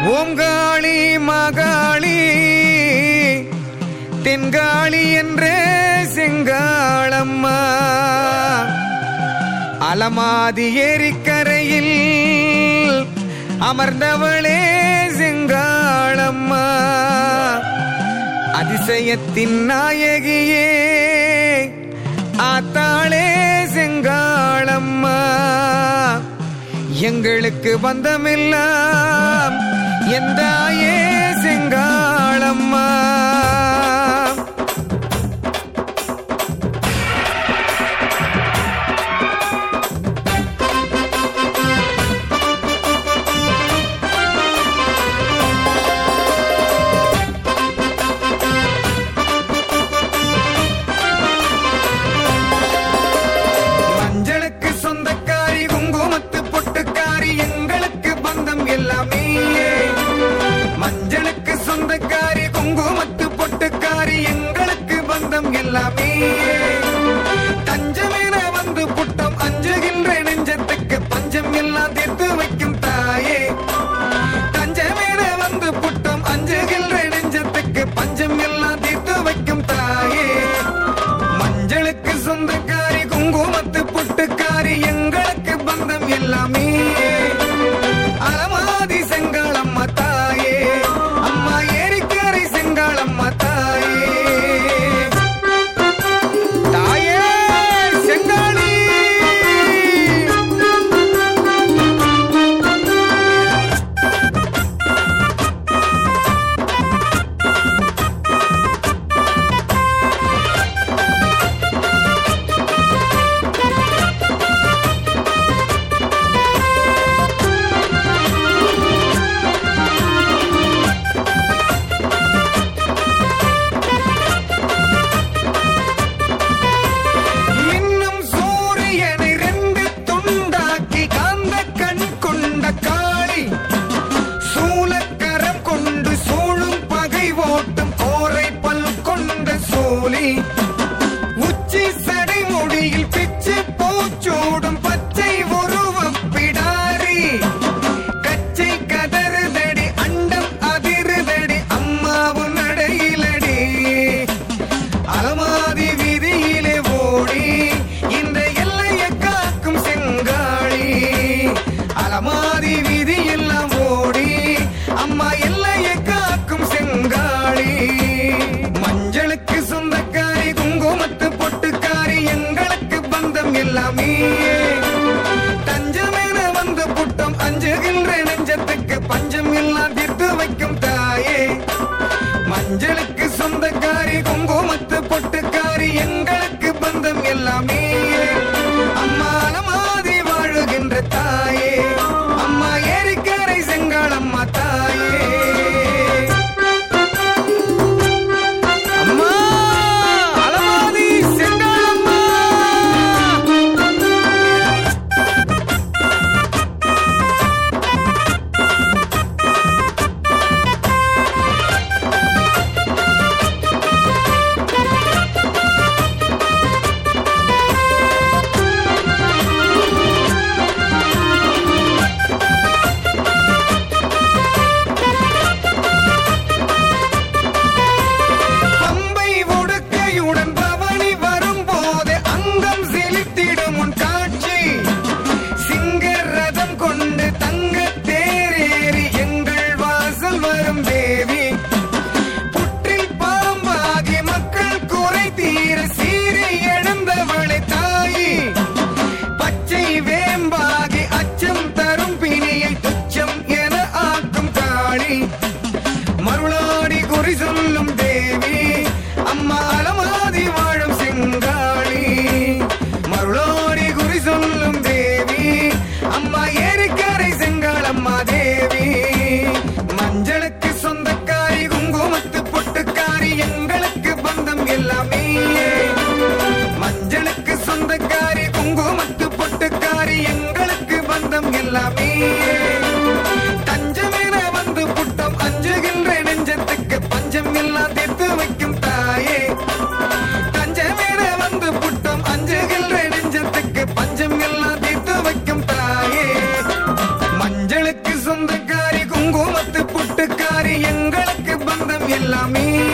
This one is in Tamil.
ஓங்காளி மகாளி தென்காளி என்ற செங்காளம்மா அலமாதி ஏரிக்கரையில் அமர்ந்தவளே செங்காளம்மா அதிசயத்தின் நாயகியே ஆத்தாளே செங்காளம்மா எங்களுக்கு பந்தமெல்லாம் எந்தாயே செங்காளம்மா மஞ்சளுக்கு சொந்தக்காரி குங்குமத்து பொட்டுக்காரி எங்களுக்கு பந்தம் எல்லாமே மஞ்சளுக்கு சொந்தக்காரி குங்குமத்து பொட்டுக்காரி எங்களுக்கு பந்தம் எல்லாமே தஞ்சமென வந்து புட்டம் அஞ்சுகின்ற நெஞ்சத்துக்கு பஞ்சம் எல்லாம் தீர்த்து வைக்கும் தாயே தஞ்சமென வந்து புட்டம் அஞ்சுகின்ற நெஞ்சத்துக்கு பஞ்சம் எல்லாம் தீர்த்து வைக்கும் தாயே மஞ்சளுக்கு சொந்தக்காரி குங்குமத்து புட்டுக்காரி எங்களுக்கு பந்தம் எல்லாமே அலமாதி செங்காளம்மா தாயே அம்மா ஏரிக்கரை செங்காளம்மா தாயே தாயே செங்காளி மின்னும் சூரியனை ரெண்டு துண்டாக்கி காந்த கண் கொண்ட காளி சூலக்கரம் கொண்டு சூழும் பகை ஓட்டும் கோரை பல் கொண்ட சூலி உச்சி சடை முடியில் பிச்சு பூச்சூடும் பச்சை உருவப் பிடாரி கச்சை கதறுதடி அண்டம் அதிருதடி அம்மாவும் நடையிலடி அலமாதி வீதியிலே ஓடி இந்த எல்லையை காக்கும் செங்காளி அலமாதி வீதியெல்லாம் ஓடி அம்மா எல்லையை காக்கும் செங்காளி மஞ்சளுக்கு சொந்தக்காரி குங்குமத்து பொட்டுக்காரி எங்களுக்கு பந்தம் எல்லாமே தஞ்சமென வந்து புட்டம் அஞ்சுகின்ற நெஞ்சத்துக்கு பஞ்சம் எல்லாம் தீர்த்து வைக்கும் தாயே மஞ்சளுக்கு சொந்தக்காரி குங்குமத்து பொட்டுக்காரி எங்களுக்கு பந்தம் எல்லாமே அம்மா மாதிரி வாழுகின்ற தாயே அம்மா ஏரிக்கரை செங்காளம்மா தாயே அம்மா அலமாதி செங்காளம்மா பம்பை உடுக்கையுடன் பவனி வரும்போது அங்கம் செலுத்திடும் உன் காட்சி சிங்க ரதம் கொண்டு தங்க தேரேறி எங்கள் வாசல் வரும் தேவி புற்றில் பாம்பாகி மக்கள் குறை தீர சீறி எழுந்தவளை தாயி பச்சை வேம்பாகி அச்சம் தரும் பிணியை துச்சம் என ஆக்கும் காளி மருளாடி குறி சொல்லும் தேவி அம்மா அலமாதி வாழும் செங்காளி மருளாடி குறி சொல்லும் தேவி அம்மா ஏரிக்கரை செங்காளம்மா தேவி மஞ்சளுக்கு சொந்தக்காரி குங்குமத்து பொட்டுக்காரி எங்களுக்கு பந்தம் எல்லாமே மஞ்சளுக்கு சொந்தக்காரி குங்குமத்து பொட்டுக்காரி எங்களுக்கு பந்தம் எல்லாமே தஞ்சமென வந்து புட்டம் அஞ்சுகின்ற நெஞ்சத்துக்கு பஞ்சம் எல்லாம் தீர்த்து வைக்கும் தாயே தஞ்சமென வந்து புட்டம் அஞ்சுகின்ற நெஞ்சத்துக்கு பஞ்சம் எல்லாம் தீர்த்து வைக்கும் தாயே மஞ்சளுக்கு சொந்தக்காரி குங்குமத்து எல்லாமே